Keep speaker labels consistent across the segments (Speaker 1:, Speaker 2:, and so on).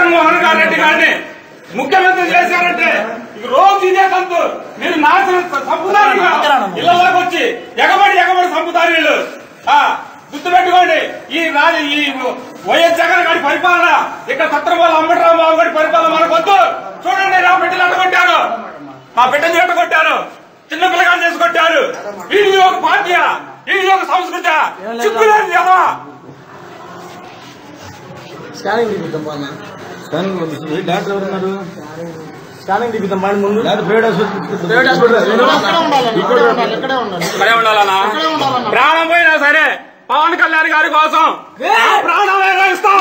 Speaker 1: జగన్మోహన్ గారు రెడ్డి గారిని ముఖ్యమంత్రి చేశారంటే ఇక రోజు ఇదే సంతు మీరు నాశనం సంపుతారు ఇళ్లలోకి వచ్చి ఎగబడి ఎగబడి సంపుతారు వీళ్ళు ఆ, గుర్తుపెట్టుకోండి ఈ రాజు ఈ వైఎస్ జగన్ గారి పరిపాలన ఇక్కడ సత్రబాబు అంబటరావు బాబు గారి పరిపాలన మనకు వద్దు చూడండి నా బిడ్డలు అడ్డగొట్టారు మా బిడ్డని ఎట్టగొట్టారు చిన్న పిల్లగాలు చేసి కొట్టారు ఇది ఒక పార్టీయా ఇది ఒక సంస్కృతి చిక్కులేదు కదా
Speaker 2: స్కానింగ్ తీపిద్దాం బాగా
Speaker 3: స్కానింగ్ పంపిస్తుంది డాక్టర్ ఎవరు ఉన్నారు
Speaker 2: స్కానింగ్ తీపిద్దాం బాగా ముందు
Speaker 3: doctor private hospital
Speaker 2: private hospital ఇక్కడే ఉండాలి ఇక్కడే ఉండాలి
Speaker 1: ఇక్కడే ఉండాలన్నా ప్రాణం పోయినా సరే పవన్ కళ్యాణ్ గారి కోసం నా ప్రాణాలైనా ఇస్తాం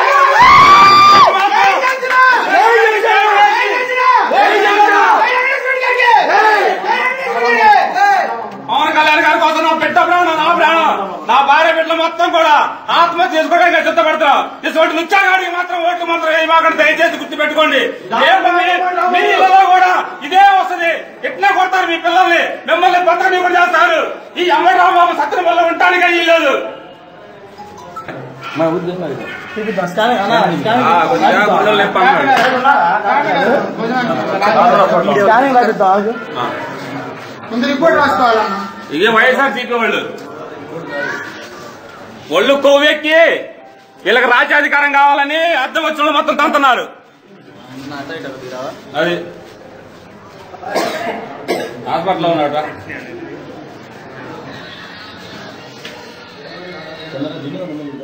Speaker 1: పవన్ కళ్యాణ్ గారి కోసం నా బిడ్డ ప్రాణం నా ప్రాణం నా భార్య బిడ్డలు మొత్తం కూడా ఆత్మహత్య చేసుకోవడానికి సిద్ధపడతాం ఇటువంటి లుచ్చాగాడికి మాత్రం ఓట్లు మాత్రం వేయమాకండి దయచేసి గుర్తు పెట్టుకోండి రేపు మీ- మీ ఇళ్లలో కూడా ఇదే వస్తుంది ఇట్లా కొడతారు మీ పిల్లల్ని మిమ్మల్ని పత్రం కూడా చేస్తారు ఈ అమ్మరావు బాబు సత్యం వల్ల ఉండటానికి అయ్యి లేదు
Speaker 3: మా ఉద్దేశం అది.
Speaker 2: తీపిద్దాం స్కానింగ్ అన్న స్కానింగ్ రాపిద్దాం ఆగు.
Speaker 4: ముందు రిపోర్ట్ రాసుకోవాలన్నా
Speaker 1: ఇదే వైఎస్ఆర్ సీపీ వాళ్ళు ఒళ్ళు కొవ్వెక్కి వీళ్ళకి రాజ్యాధికారం కావాలని అర్థం వచ్చిన మొత్తం తంతున్నారు అది హాస్పిటల్లో ఉన్నాడు
Speaker 3: తొందరగా దిగు.